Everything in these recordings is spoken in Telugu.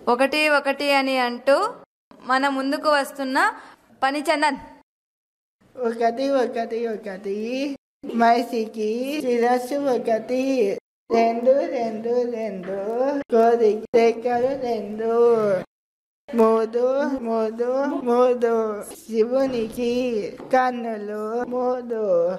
ఒకటి ఒకటి అని అంటూ మన ముందుకు వస్తున్న పని చందన్ ఒకటి ఒకటి ఒకటి మైసికి శిరస్సు ఒకటి రెండు రెండు రెండు కోరిక రెక్కలు రెండు మూడు మూడు మూడు శివునికి కన్నులు మూడు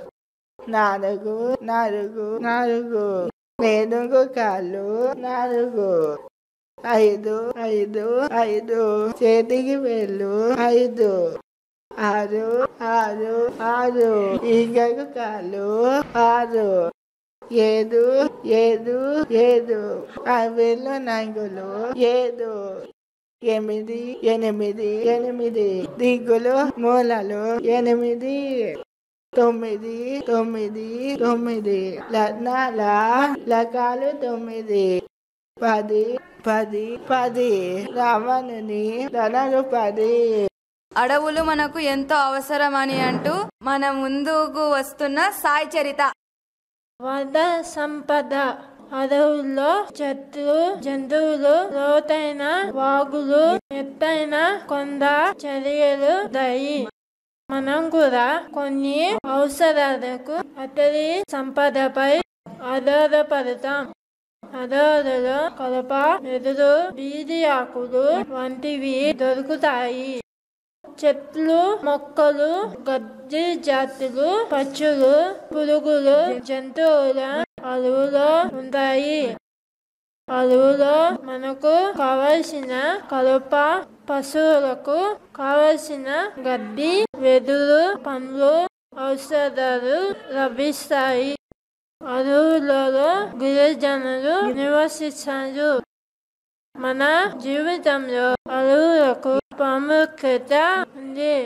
నాలుగు నాలుగు నాలుగు ఏనుగు కాళ్ళు నాలుగు ఐదు ఐదు ఐదు చేతికి వేళ్ళు ఐదు ఆరు ఆరు ఆరు ఈగకు కాళ్ళు ఆరు ఏడు ఏడు ఏడు ఆ వేళ్ళు నాంగులు ఏడు ఎనిమిది ఎనిమిది ఎనిమిది దిగులు మూలలు ఎనిమిది తొమ్మిది తొమ్మిది తొమ్మిది లగ్నాల లకాలు తొమ్మిది పది పది పది రావణుని ధనలు పది అడవులు మనకు ఎంతో అవసరమని అంటూ మన ముందుకు వస్తున్న సాయి చరిత వద సంపద అడవుల్లో చెట్లు జంతువులు లోతైన వాగులు ఎత్తైన కొండ చర్యలు దయి మనం కూడా కొన్ని అవసరాలకు అతడి సంపదపై ఆధారపడతాం అడవులలో కలప ఎదురు బీది ఆకులు వంటివి దొరుకుతాయి చెట్లు మొక్కలు గడ్డి జాతులు పక్షులు పురుగులు జంతువుల అడవులో ఉంటాయి అడవులో మనకు కావలసిన కలప పశువులకు కావలసిన గడ్డి వెదురు పండ్లు ఔషధాలు లభిస్తాయి అడవులలో గిరిజనులు నివసిస్తారు మన జీవితంలో అడవులకు ప్రాముఖ్యత ఉంది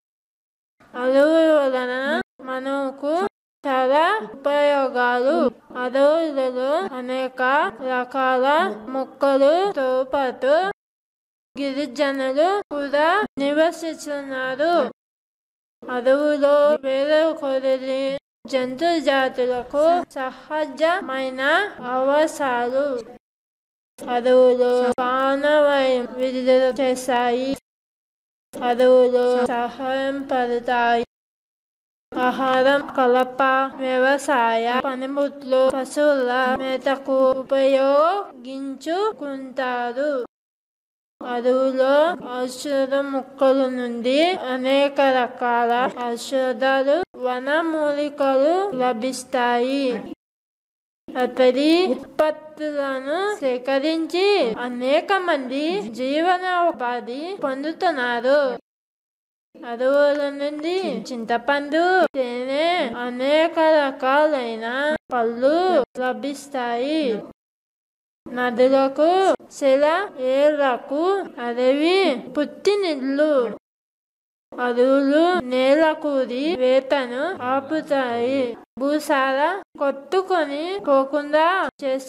అడవుల వలన మనకు చాలా ఉపయోగాలు అడవులలో అనేక రకాల మొక్కలతో పాటు గిరిజనులు కూడా నివసిస్తున్నారు అడవులో వేరే కొద్ది జంతు జాతులకు సహజమైన అవసరాలు అడవులు ప్రాణవాయువు విడుదల చేస్తాయి అడవులు సహాయం పడతాయి ఆహారం కలప వ్యవసాయ పనిముట్లు పశువుల మేతకు ఉపయోగించుకుంటారు అడవులో ఔషధ మొక్కల నుండి అనేక రకాల ఔషధాలు వనమూలికలు లభిస్తాయి అతడి ఉత్పత్తులను సేకరించి అనేక మంది జీవనోపాధి పొందుతున్నారు అడవుల నుండి చింతపండు తేనె అనేక రకాలైన పళ్ళు లభిస్తాయి నదులకు శిల ఏళ్లకు అడవి పుట్టినిల్లు అడవులు నేల కూడి వేతను ఆపుతాయి భూసార కొట్టుకొని పోకుండా చేస్తాయి